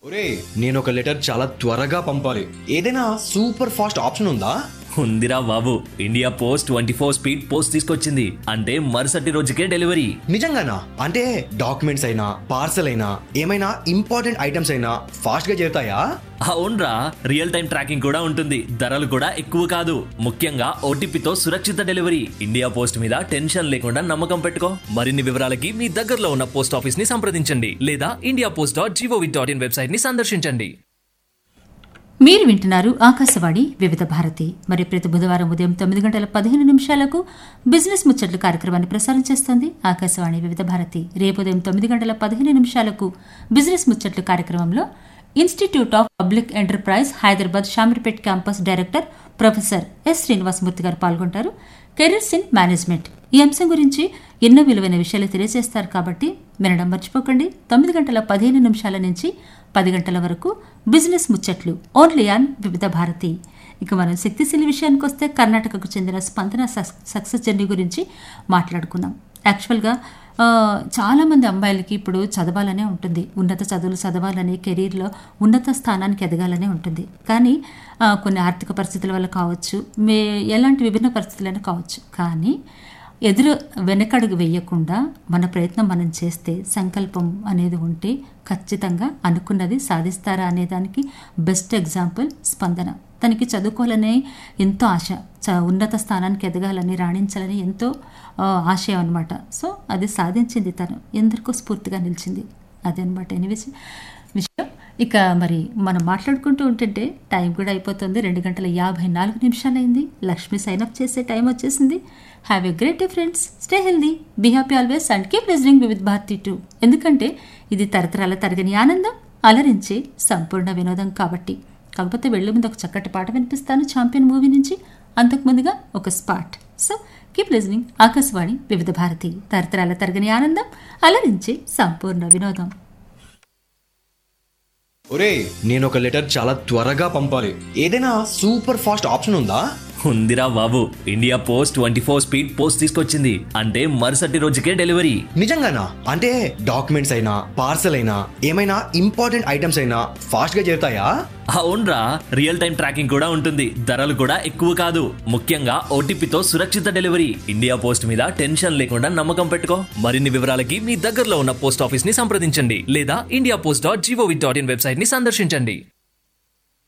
ఒరే నేను ఒక లెటర్ చాలా త్వరగా పంపాలి ఏదైనా సూపర్ ఫాస్ట్ ఆప్షన్ ఉందా ఉందిరా బాబు India post twenty four speed post తీసుకొచ్చింది అంటే మరుసటి రోజుకే డెలివరీ నిజంగానా అంటే డాక్యుమెంట్స్ అయినా పార్సల్ అయినా ఏమైనా ఇంపార్టెంట్ ఐటమ్స్ అయినా ఫాస్ట్ గా చేరుతాయా అవునరా రియల్ టైం ట్రాకింగ్ కూడా ఉంటుంది ధరలు కూడా ఎక్కువ కాదు ముఖ్యంగా ఓటీపీతో సురక్షిత డెలివరీ ఇండియా పోస్ట్ మీద టెన్షన్ లేకుండా నమ్మకం పెట్టుకో మరిన్ని వివరాలకి మీ దగ్గరలో ఉన్న పోస్ట్ ఆఫీస్ ని సంప్రదించండి లేదా India post dot gov dot in website ని సందర్శించండి మీరు వింటున్నారు ఆకాశవాణి వివిధ భారతి మరి ప్రతి బుధవారం ఉదయం తొమ్మిది గంటల పదిహేను నిమిషాలకు బిజినెస్ ముచ్చట్లు కార్యక్రమాన్ని ప్రసారం చేస్తోంది ఆకాశవాణి వివిధ భారతి రేపు ఉదయం తొమ్మిది గంటల పదిహేను నిమిషాలకు బిజినెస్ ముచ్చట్లు కార్యక్రమంలో institute of public enterprise Hyderabad Shamirpet campus director professor S Srinivasamurthy garu పాల్గొంటారు కెరీర్స్ ఇన్ మేనేజ్మెంట్ ఈ అంశం గురించి ఎన్నో విలువైన విషయాలు తెలియజేస్తారు కాబట్టి వినడం మర్చిపోకండి తొమ్మిది గంటల పదిహేను నిమిషాల నుంచి పది గంటల వరకు బిజినెస్ ముచ్చట్లు ఓన్లీ ఆన్ వివిధ భారతి ఇక మనం శక్తిశీలి విషయానికి వస్తే కర్ణాటకకు చెందిన స్పందన సక్- సక్సెస్ జర్నీ గురించి మాట్లాడుకున్నాం యాక్చువల్గా ఆ, చాలామంది అమ్మాయిలకి ఇప్పుడు చదవాలనే ఉంటుంది ఉన్నత చదువులు చదవాలని కెరీర్లో ఉన్నత స్థానానికి ఎదగాలనే ఉంటుంది కానీ ఆ, కొన్ని ఆర్థిక పరిస్థితుల వల్ల కావచ్చు మే ఎలాంటి విభిన్న పరిస్థితులైనా కావచ్చు కానీ ఎదురు వెనకడుగు వేయకుండా మన ప్రయత్నం మనం చేస్తే సంకల్పం అనేది ఉంటే ఖచ్చితంగా అనుకున్నది సాధిస్తారా అనే దానికి బెస్ట్ ఎగ్జాంపుల్ స్పందన తనకి చదువుకోవాలనే ఎంతో ఆశ చ ఉన్నత స్థానానికి ఎదగాలని రాణించాలని ఎంతో ఆ, ఆశయం అనమాట సో అది సాధించింది తను ఎందరికో స్ఫూర్తిగా నిలిచింది అదనమాట ఎనివేస్ విషయం ఇక మరి మనం మాట్లాడుకుంటూ ఉంటుంటే టైం కూడా అయిపోతుంది రెండు గంటల యాభై నాలుగు నిమిషాలైంది లక్ష్మి సైన్ అప్ చేసే టైం వచ్చేసింది have a great day friends stay healthy be happy always and keep listening with Bharati too ఎందుకంటే ఇది తరతరాల తరగని ఆనందం అలరించే సంపూర్ణ వినోదం కాబట్టి కాకపోతే వెళ్ళే ముందు ఒక చక్కటి పాట వినిపిస్తాను ఛాంపియన్ మూవీ నుంచి అంతకు ముందుగా ఒక spot so keep listening Akashvani Vividh Bharati తరతరాల తరగని ఆనందం అలరించే సంపూర్ణ వినోదం ఒరే నేను ఒక లెటర్ చాలా త్వరగా పంపాలి ఏదైనా సూపర్ ఫాస్ట్ ఆప్షన్ ఉందా ఉందిరా బాబు India post twenty four speed post తీసుకొచ్చింది అంటే మరుసటి రోజుకే డెలివరీ నిజంగానా అంటే డాక్యుమెంట్స్ అయినా పార్సల్ అయినా ఏమైనా ఇంపార్టెంట్ ఐటమ్స్ అయినా ఫాస్ట్ గా చేరుతాయా అవునరా రియల్ టైం ట్రాకింగ్ కూడా ఉంటుంది ధరలు కూడా ఎక్కువ కాదు ముఖ్యంగా ఓటీపీతో సురక్షిత డెలివరీ ఇండియా పోస్ట్ మీద టెన్షన్ లేకుండా నమ్మకం పెట్టుకో మరిన్ని వివరాలకి మీ దగ్గరలో ఉన్న పోస్ట్ ఆఫీస్ ని సంప్రదించండి లేదా India post dot gov dot in website ని సందర్శించండి